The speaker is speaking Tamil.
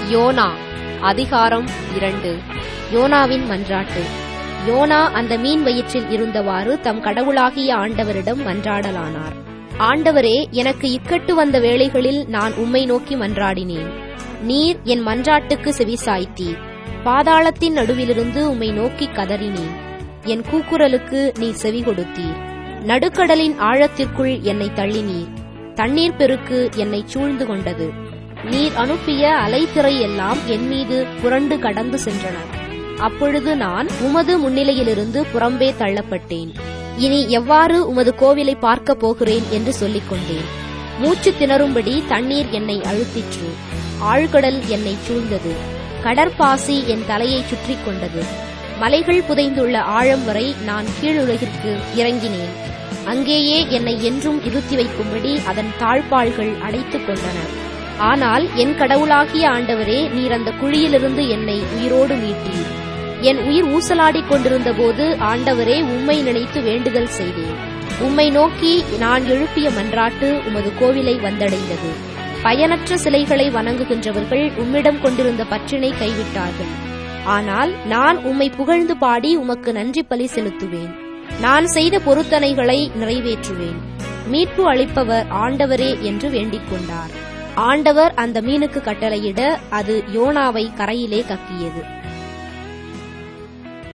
யோனா அதிகாரம் இரண்டு யோனாவின் மன்றாட்டு யோனா அந்த மீன் வயிற்றில் இருந்தவாறு தம் கடவுளாகிய ஆண்டவரிடம் மன்றாடலானார் ஆண்டவரே எனக்கு இக்கட்டு வந்த வேளைகளில் நான் உம்மை நோக்கி மன்றாடினேன் நீர் என் மன்றாட்டுக்கு செவிசாய்த்தீர் பாதாளத்தின் நடுவிலிருந்து உம்மை நோக்கி கதறினேன் என் கூக்குரலுக்கு நீர் செவி கொடுத்தீர் நடுக்கடலின் ஆழத்திற்குள் என்னை தள்ளினீர் தண்ணீர் பெருக்கு என்னை சூழ்ந்து கொண்டது நீர் அனுப்பிய அலைத்திரை எல்லாம் என் மீது புரண்டு கடந்து சென்றன அப்பொழுது நான் உமது முன்னிலையிலிருந்து புறம்பே தள்ளப்பட்டேன் இனி எவ்வாறு உமது கோவிலை பார்க்கப் போகிறேன் என்று சொல்லிக் கொண்டேன் மூச்சு திணறும்படி தண்ணீர் என்னை அழுத்திற்று ஆழ்கடல் என்னை சூழ்ந்தது கடற்பாசி என் தலையை சுற்றி கொண்டது மலைகள் புதைந்துள்ள ஆழம் வரை நான் கீழுலகிற்கு இறங்கினேன் அங்கேயே என்னை என்றும் இருத்தி வைக்கும்படி அதன் தாழ்பாள்கள் அடைத்துக் கொண்டன ஆனால் என் கடவுளாகிய ஆண்டவரே நீர் அந்த குழியிலிருந்து என்னை உயிரோடு மீட்டீர் என் உயிர் ஊசலாடிக் கொண்டிருந்த போது ஆண்டவரே உம்மை நினைத்து வேண்டுதல் செய்தேன் உம்மை நோக்கி நான் எழுப்பிய மன்றாட்டு உமது கோவிலை வந்தடைந்தது பயனற்ற சிலைகளை வணங்குகின்றவர்கள் உம்மிடம் கொண்டிருந்த பற்றினை கைவிட்டார்கள் ஆனால் நான் உம்மை புகழ்ந்து பாடி உமக்கு நன்றி பலி செலுத்துவேன் நான் செய்த பொருத்தனைகளை நிறைவேற்றுவேன் மீட்பு அளிப்பவர் ஆண்டவரே என்று வேண்டிக் கொண்டார் ஆண்டவர் அந்த மீனுக்கு கட்டளையிட அது யோனாவை கரையிலே கக்கியது